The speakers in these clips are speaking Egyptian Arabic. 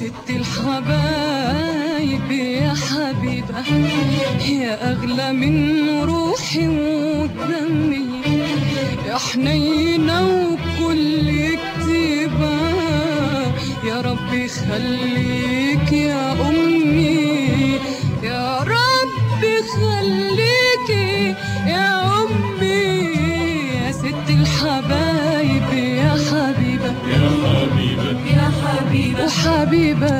ست الحبايب يا حبيبة يا أغلى من روحي ودمي يا حنينة وكل كتيبة يا ربي خليك يا أمي يا ربي خليكي يا أمي يا ست الحبايب يا حبيبة يا حبيبة يا حبيبة وحبيبة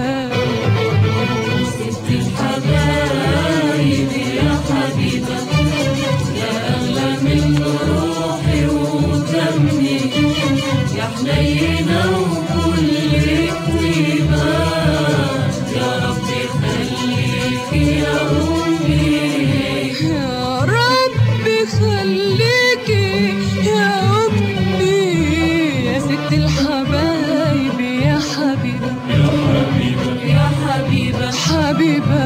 ست الحبايب يا حبيبة يا أغلى من روحي ودمي يا حنينة وكل كتيبة يا ربي خليكي يا أمي يا ربي خليكي يا أمي يا ست الحبايب يا حبيبة يا حبيبة يا حبيبة حبيبة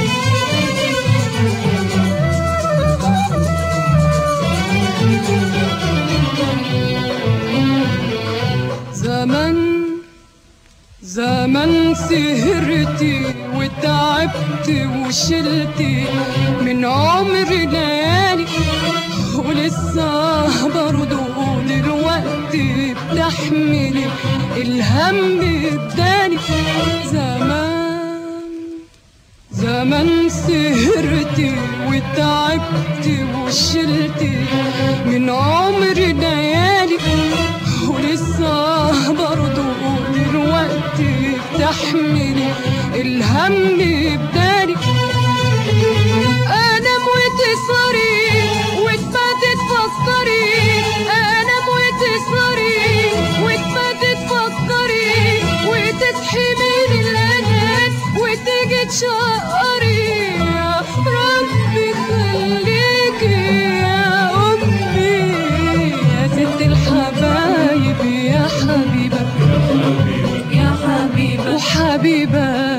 زمن زمن سهرتي وتعبت وشلتي من عمر ليالي ولسه برضو دلوقتي بتحملي الهم الداني زمان زمان سهرتي وتعبت وشلتي من عمر ليالي ولسه برضو دلوقتي بتحملي الهم بدالي انام وتسهري وتبات تفكري انام وتسهري وتبات تفكري وتصحي من الانام وتيجي تشقري يا ربي خليكي يا امي يا ست الحبايب يا حبيبه يا حبيبة وحبيبه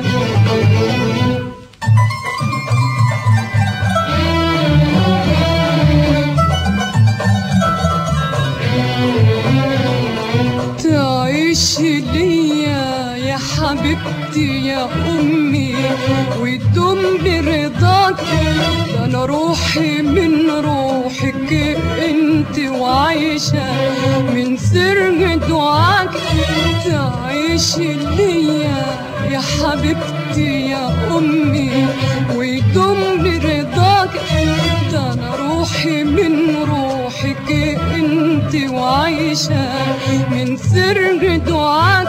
تعيش ليا يا حبيبتي يا أمي وتدوم برضاك ده أنا روحي من روحك أنت وعايشة من سر دعاك تعيش ليا يا حبيبتي يا أمي ويدوم برضاك ده أنا روحي من روحك أنت وعايشة من سر دعاك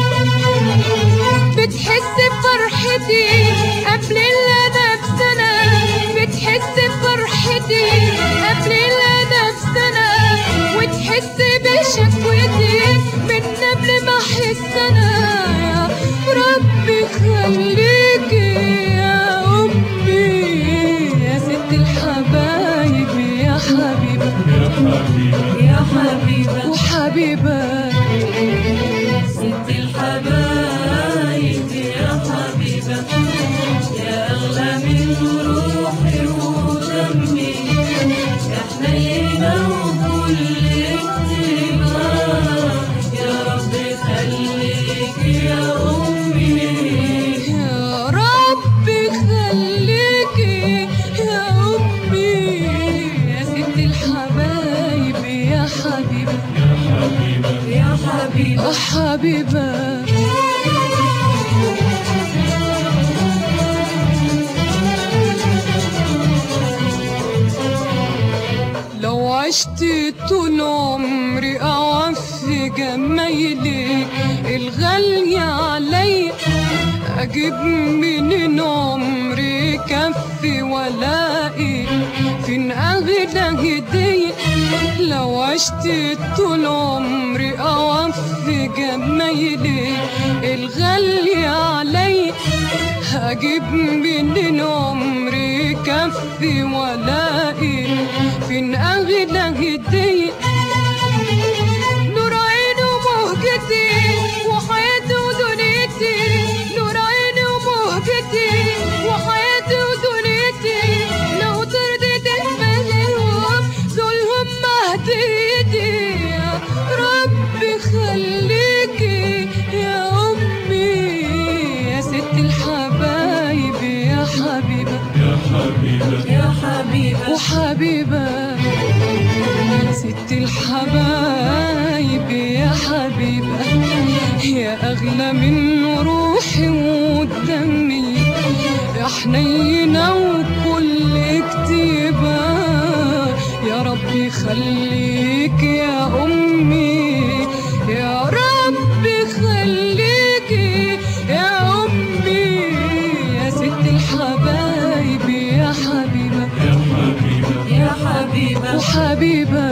بتحس بفرحتي قبل اللي انا بسنة بتحس بفرحتي قبل اللي انا بسنة وتحس بشكوتي من قبل ما احس انا يا ربي خليكي يا امي يا ست الحبايب يا حبيبه يا حبيبة يا حبيبة وحبيبه ست الحبايب يا حبيبة يا أغلى من روحي ودمي يا حنينة وكل كتيبة يا ربي خليكي يا أمي يا ربي خليكي يا أمي يا ست الحبايب يا حبيبة يا حبيبة يا حبيبة آه حبيبة لو عشت طول عمري أوفي جمايلي الغالية عليا أجيب منين عمري كفي ولاقي فين أغلى هدية لو عشت طول عمري أوفي جمايلي الغالية عليا هجيب منين عمري كفي ولاقي فين أغلى هدية نور عيني ومهجتي وحياتي ودنيتي نور عيني ومهجتي وحياتي ودنيتي لو ترضيت المليون دولهم مهديتي يا ربي خليكي يا أمي وحبيبة ست الحبايب يا حبيبة يا أغلى من روحي ودمي يا حنينة وكل كتيبة يا ربي خليك يا أمي يا ربي خليكي يا أمي يا ست الحبايب يا حبيبة يا حبيبة يا حبيبة وحبيبة